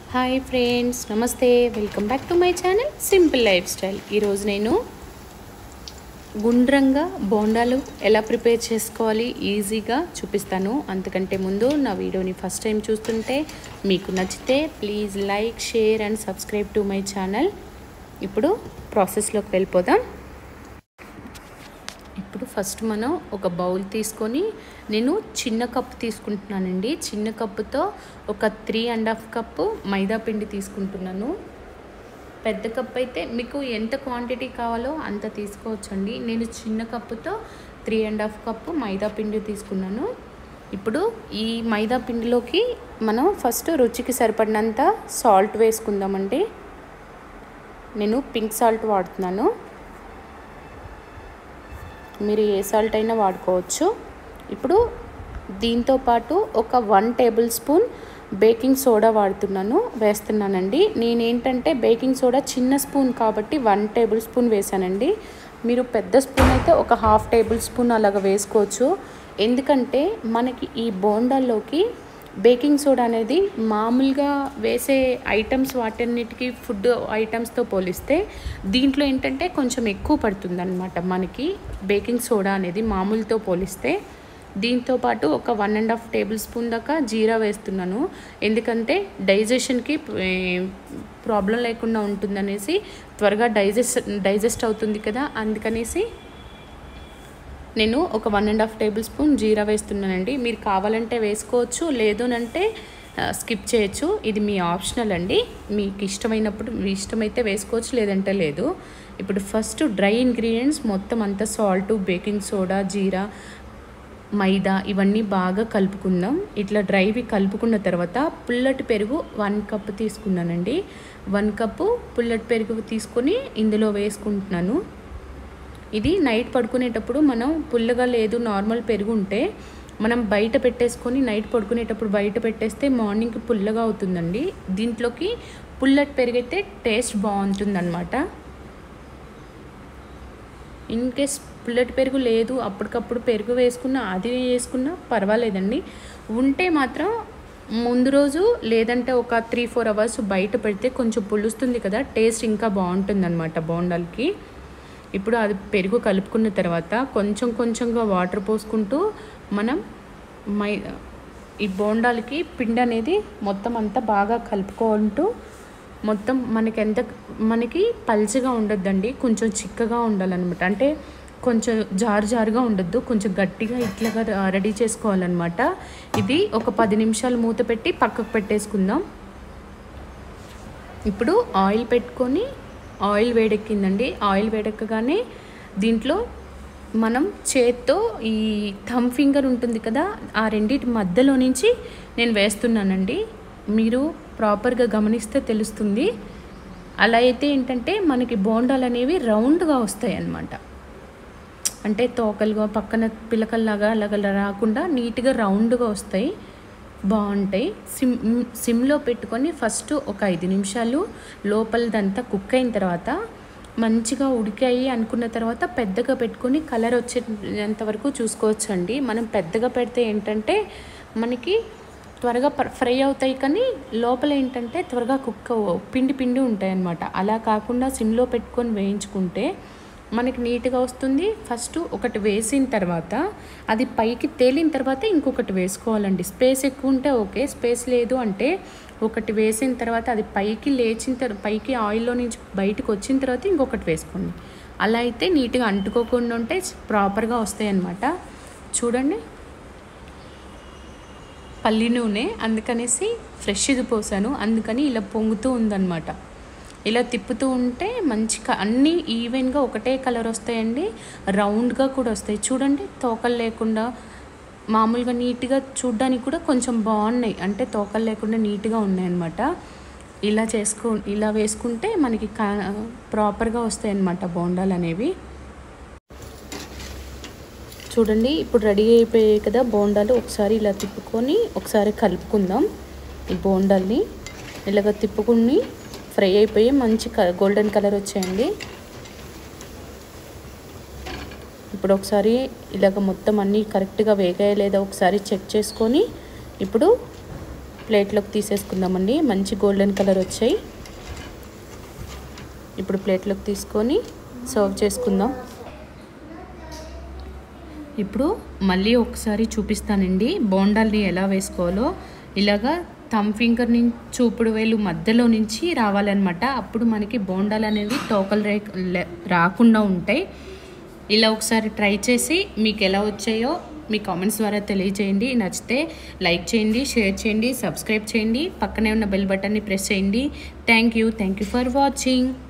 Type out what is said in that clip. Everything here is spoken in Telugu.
హాయ్ ఫ్రెండ్స్ నమస్తే welcome back to my channel simple lifestyle ఈరోజు నేను గుండ్రంగా బోండాలు ఎలా ప్రిపేర్ చేసుకోవాలి ఈజీగా చూపిస్తాను అంతకంటే ముందు నా వీడియోని ఫస్ట్ టైం చూస్తుంటే మీకు నచ్చితే please like share and subscribe to my channel ఇప్పుడు ప్రాసెస్లోకి వెళ్ళిపోదాం ఇప్పుడు ఫస్ట్ మనం ఒక బౌల్ తీసుకొని నేను చిన్న కప్పు తీసుకుంటున్నానండి చిన్న కప్పుతో ఒక three and half cup maida పిండి తీసుకుంటున్నాను పెద్ద కప్ అయితే మీకు ఎంత క్వాంటిటీ కావాలో అంత తీసుకోవచ్చండి నేను చిన్న కప్పుతో three and half cup maida పిండి తీసుకున్నాను ఇప్పుడు ఈ మైదా పిండిలోకి మనం ఫస్ట్ రుచికి సరిపడినంత సాల్ట్ వేసుకుందామండి నేను పింక్ సాల్ట్ వాడుతున్నాను మీరు ఏ సాల్ట్ అయినా వాడుకోవచ్చు ఇప్పుడు దీంతో పాటు ఒక one tablespoon baking soda వాడుతున్నాను వేస్తున్నానండి నేనేంటంటే బేకింగ్ సోడా చిన్న స్పూన్ కాబట్టి వన్ టేబుల్ స్పూన్ వేసానండి మీరు పెద్ద స్పూన్ అయితే ఒక హాఫ్ టేబుల్ స్పూన్ అలాగ వేసుకోవచ్చు ఎందుకంటే మనకి ఈ బోండాల్లోకి బేకింగ్ సోడా అనేది మామూలుగా వేసే ఐటమ్స్ వాటన్నిటికీ ఫుడ్ ఐటమ్స్తో పోలిస్తే దీంట్లో ఏంటంటే కొంచెం ఎక్కువ పడుతుంది అనమాట మనకి బేకింగ్ సోడా అనేది మామూలుతో పోలిస్తే దీంతో పాటు ఒక one and half tablespoon దాకా జీరా వేస్తున్నాను ఎందుకంటే డైజెషన్కి ప్రాబ్లం లేకుండా ఉంటుందనేసి త్వరగా డైజెస్ట్ డైజెస్ట్ అవుతుంది కదా అందుకనేసి నేను ఒక one and half tablespoon jeera వేస్తున్నానండి మీరు కావాలంటే వేసుకోవచ్చు లేదు అంటే స్కిప్ చేయొచ్చు ఇది మీ ఆప్షనల్ అండి మీకు ఇష్టమైనప్పుడు మీ ఇష్టమైతే వేసుకోవచ్చు లేదంటే లేదు ఇప్పుడు ఫస్ట్ డ్రై ఇంగ్రీడియంట్స్ మొత్తం అంతా salt baking soda jeera maida ఇవన్నీ బాగా కలుపుకుందాం ఇట్లా డ్రైవి కలుపుకున్న తర్వాత పుల్లటి పెరుగు వన్ కప్ తీసుకున్నానండి వన్ కప్పు పుల్లటి పెరుగు తీసుకొని ఇందులో వేసుకుంటున్నాను ఇది నైట్ పడుకునేటప్పుడు మనం పుల్లగా లేదు నార్మల్ పెరుగు ఉంటే మనం బయట పెట్టేసుకొని నైట్ పడుకునేటప్పుడు బయట పెట్టేస్తే మార్నింగ్కి పుల్లగా అవుతుందండి దీంట్లోకి పుల్లటి పెరుగు అయితే టేస్ట్ బాగుంటుందన్నమాట ఇన్ కేస్ పుల్లటి పెరుగు లేదు అప్పటికప్పుడు పెరుగు వేసుకున్నా అది వేసుకున్నా పర్వాలేదండి ఉంటే మాత్రం ముందు రోజు లేదంటే ఒక త్రీ ఫోర్ అవర్స్ బయట పెడితే కొంచెం పులుస్తుంది కదా టేస్ట్ ఇంకా బాగుంటుందన్నమాట బోండాలకి ఇప్పుడు అది పెరుగు కలుపుకున్న తర్వాత కొంచెం కొంచెంగా వాటర్ పోసుకుంటూ మనం మై ఈ బోండాలకి పిండి అనేది మొత్తం అంతా బాగా కలుపుకుంటూ మొత్తం మనకి ఎంత మనకి పల్చగా ఉండొద్దండి కొంచెం చిక్కగా ఉండాలన్నమాట అంటే కొంచెం జారు జారుగా ఉండొద్దు కొంచెం గట్టిగా ఇట్లాగా రెడీ చేసుకోవాలన్నమాట ఇది ఒక పది నిమిషాలు మూత పెట్టి పక్కకు పెట్టేసుకుందాం ఇప్పుడు ఆయిల్ పెట్టుకొని ఆయిల్ వేడెక్కిందండి ఆయిల్ వేడెక్కగానే దీంట్లో మనం చేత్తో ఈ థమ్ ఫింగర్ ఉంటుంది కదా ఆ రెండింటి మధ్యలో నుంచి నేను వేస్తున్నానండి మీరు ప్రాపర్గా గమనిస్తే తెలుస్తుంది అలా అయితే ఏంటంటే మనకి బోండాలు అనేవి రౌండ్గా వస్తాయి అన్నమాట అంటే తోకలుగా పక్కన పిలకల్లాగా అలాగ రాకుండా నీట్గా రౌండ్గా వస్తాయి బాగుంటాయి సిమ్ సిమ్లో పెట్టుకొని ఫస్ట్ ఒక ఐదు నిమిషాలు లోపలదంతా కుక్ అయిన తర్వాత మంచిగా ఉడికాయి అనుకున్న తర్వాత పెద్దగా పెట్టుకొని కలర్ వచ్చేంత వరకు చూసుకోవచ్చండి మనం పెద్దగా పెడితే ఏంటంటే మనకి త్వరగా ఫ్రై అవుతాయి కానీ లోపల ఏంటంటే త్వరగా కుక్ పిండి పిండి ఉంటాయి అన్నమాట అలా కాకుండా సిమ్లో పెట్టుకొని వేయించుకుంటే మనకి నీట్గా వస్తుంది ఫస్ట్ ఒకటి వేసిన తర్వాత అది పైకి తేలిన తర్వాత ఇంకొకటి వేసుకోవాలండి స్పేస్ ఎక్కువ ఉంటే ఓకే స్పేస్ లేదు అంటే ఒకటి వేసిన తర్వాత అది పైకి లేచిన తర్వాత పైకి ఆయిల్లో నుంచి బయటకు వచ్చిన తర్వాత ఇంకొకటి వేసుకోండి అలా అయితే నీట్గా అంటుకోకుండా ఉంటే ప్రాపర్గా వస్తాయి అన్నమాట చూడండి పల్లి నూనె అందుకనేసి ఫ్రెష్ది పోసాను అందుకని ఇలా పొంగుతూ ఉందన్నమాట ఇలా తిప్పుతూ ఉంటే మంచి అన్నీ ఈవెన్గా ఒకటే కలర్ వస్తాయండి రౌండ్గా కూడా వస్తాయి చూడండి తోకలు లేకుండా మామూలుగా నీట్గా చూడ్డానికి కూడా కొంచెం బాగున్నాయి అంటే తోకలు లేకుండా నీట్గా ఉన్నాయన్నమాట ఇలా చేసుకో ఇలా వేసుకుంటే మనకి ప్రాపర్గా వస్తాయి అన్నమాట బోండాలు అనేవి చూడండి ఇప్పుడు రెడీ అయిపోయాయి కదా బోండాలు ఒకసారి ఇలా తిప్పుకొని ఒకసారి కలుపుకుందాం ఈ బోండాల్ని ఇలాగ తిప్పుకుని ఫ్రై అయిపోయి మంచి గోల్డెన్ కలర్ వచ్చాయండి ఇప్పుడు ఒకసారి ఇలాగ మొత్తం అన్నీ కరెక్ట్గా వేగాయ లేదా ఒకసారి చెక్ చేసుకొని ఇప్పుడు ప్లేట్లోకి తీసేసుకుందామండి మంచి గోల్డెన్ కలర్ వచ్చాయి ఇప్పుడు ప్లేట్లోకి తీసుకొని సర్వ్ చేసుకుందాం ఇప్పుడు మళ్ళీ ఒకసారి చూపిస్తానండి బోండాల్ని ఎలా వేసుకోవాలో ఇలాగా థమ్ ఫింగర్ నుంచి చూపుడు వేలు మధ్యలో నుంచి రావాలన్నమాట అప్పుడు మనకి బోండాలు అనేవి తోకలు రే రాకుండా ఉంటాయి ఇలా ఒకసారి ట్రై చేసి మీకు ఎలా వచ్చాయో మీ కామెంట్స్ ద్వారా తెలియజేయండి నచ్చితే లైక్ చేయండి షేర్ చేయండి సబ్స్క్రైబ్ చేయండి పక్కనే ఉన్న బెల్ బటన్ని ప్రెస్ చేయండి thank you thank you for watching